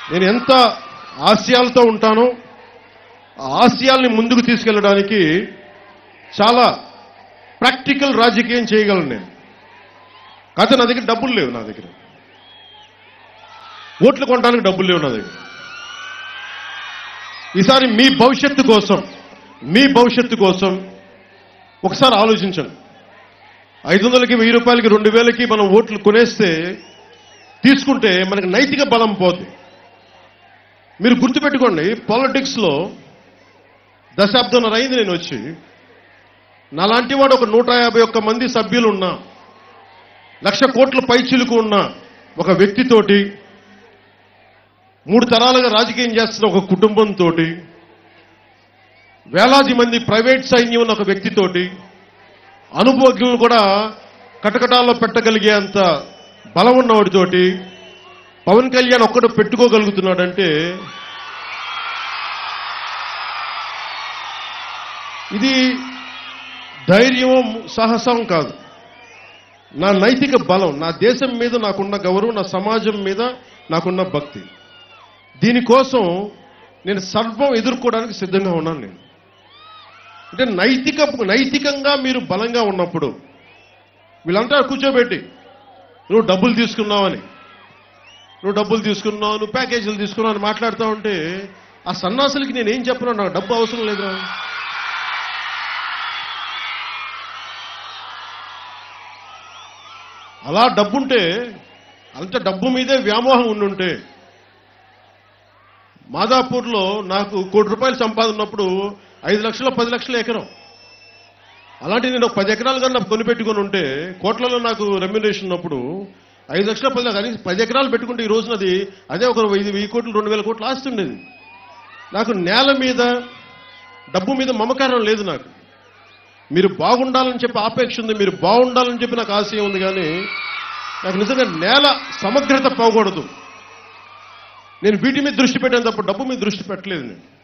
నేను ఎంత ఆశయాలతో ఉంటానో ఆ ఆశయాల్ని ముందుకు తీసుకెళ్ళడానికి చాలా ప్రాక్టికల్ రాజకీయం చేయగలను నేను కాకపోతే నా దగ్గర డబ్బులు లేవు నా దగ్గర ఓట్లు కొనడానికి డబ్బులు లేవు నా దగ్గర ఈసారి మీ భవిష్యత్తు కోసం మీ భవిష్యత్తు కోసం ఒకసారి ఆలోచించండి ఐదు వందలకి వెయ్యి రూపాయలకి రెండు వేలకి మనం ఓట్లు కొనేస్తే తీసుకుంటే మనకి నైతిక బలం పోద్ది మీరు గుర్తుపెట్టుకోండి పాలిటిక్స్లో దశాబ్దంన్నర అయింది నేను వచ్చి నాలాంటి వాడు ఒక నూట యాభై ఒక్క మంది సభ్యులు ఉన్నా లక్ష కోట్ల పైచిలుకు ఉన్న ఒక వ్యక్తితోటి మూడు తరాలుగా రాజకీయం చేస్తున్న ఒక కుటుంబంతో వేలాది మంది ప్రైవేట్ సైన్యం ఉన్న ఒక వ్యక్తితోటి అనుభవజ్ఞులను కూడా కటకటాల్లో పెట్టగలిగే అంత బలం ఉన్నవాడితోటి పవన్ కళ్యాణ్ ఒక్కడు పెట్టుకోగలుగుతున్నాడంటే ఇది ధైర్యం సాహసం కాదు నా నైతిక బలం నా దేశం మీద నాకున్న గౌరవం నా సమాజం మీద నాకున్న భక్తి దీనికోసం నేను సర్వం ఎదుర్కోవడానికి సిద్ధంగా ఉన్నాను నేను అంటే నైతిక నైతికంగా మీరు బలంగా ఉన్నప్పుడు వీళ్ళంతా కూర్చోబెట్టి నువ్వు డబ్బులు తీసుకున్నావని నువ్వు డబ్బులు తీసుకున్నావు నువ్వు ప్యాకేజీలు తీసుకున్నావు అని మాట్లాడుతూ ఉంటే ఆ సన్నాసులకి నేను ఏం చెప్పను నాకు డబ్బు అవసరం లేదురా అలా డబ్బుంటే అంత డబ్బు మీదే వ్యామోహం ఉండుంటే మాదాపూర్లో నాకు కోటి రూపాయలు సంపాదన ఉన్నప్పుడు ఐదు లక్షల పది లక్షల ఎకరం అలాంటి నేను ఒక పది ఎకరాలు కన్నా కొనిపెట్టుకొని ఉంటే కోట్లలో నాకు రెమ్యునేషన్ ఉన్నప్పుడు ఐదు లక్షల పది కానీ పది ఎకరాలు పెట్టుకుంటే ఈ రోజునది అదే ఒక వెయ్యి వెయ్యి కోట్లు రెండు వేల కోట్లు ఆస్తి ఉండేది నాకు నేల మీద డబ్బు మీద మమకారం లేదు నాకు మీరు బాగుండాలని చెప్పి ఆపేక్ష ఉంది మీరు బాగుండాలని చెప్పి నాకు ఆశయం ఉంది కానీ నాకు నిజంగా నేల సమగ్రత పోకూడదు నేను వీటి మీద దృష్టి పెట్టాను తప్ప డబ్బు మీద దృష్టి పెట్టలేదు నేను